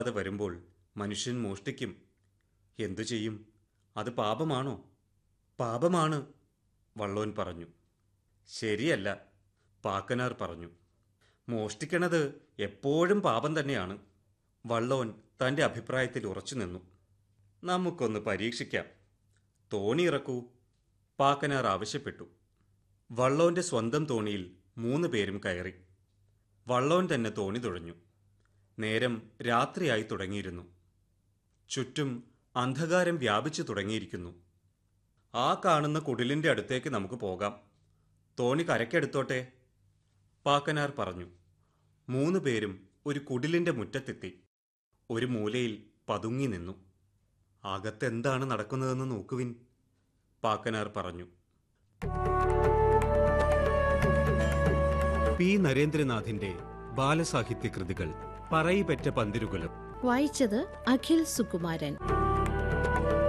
അത് വരുമ്പോൾ മനുഷ്യൻ മോഷ്ടിക്കും എന്തു ചെയ്യും അത് പാപമാണോ പാപമാണ് വള്ളോൻ പറഞ്ഞു ശരിയല്ല പാക്കനാർ പറഞ്ഞു മോഷ്ടിക്കണത് എപ്പോഴും പാപം തന്നെയാണ് വള്ളോൻ തൻ്റെ അഭിപ്രായത്തിൽ ഉറച്ചു നിന്നു നമുക്കൊന്ന് പരീക്ഷിക്കാം തോണി ഇറക്കൂ പാക്കനാർ ആവശ്യപ്പെട്ടു വള്ളോന്റെ സ്വന്തം തോണിയിൽ മൂന്ന് പേരും കയറി വള്ളോൻ തന്നെ തോണി തുഴഞ്ഞു നേരം രാത്രിയായി തുടങ്ങിയിരുന്നു ചുറ്റും അന്ധകാരം വ്യാപിച്ചു തുടങ്ങിയിരിക്കുന്നു ആ കാണുന്ന കുടിലിന്റെ അടുത്തേക്ക് നമുക്ക് പോകാം തോണി കരക്കെടുത്തോട്ടെ പാക്കനാർ പറഞ്ഞു മൂന്ന് പേരും ഒരു കുടിലിന്റെ മുറ്റത്തെത്തി ഒരു മൂലയിൽ പതുങ്ങി നിന്നു അകത്തെന്താണ് നടക്കുന്നതെന്ന് നോക്കുവിൻ പാക്കനാർ പറഞ്ഞു പി നരേന്ദ്രനാഥിന്റെ ബാലസാഹിത്യ കൃതികൾ പറയിപെറ്റ പന്തിരുകുലം വായിച്ചത് അഖിൽ സുകുമാരൻ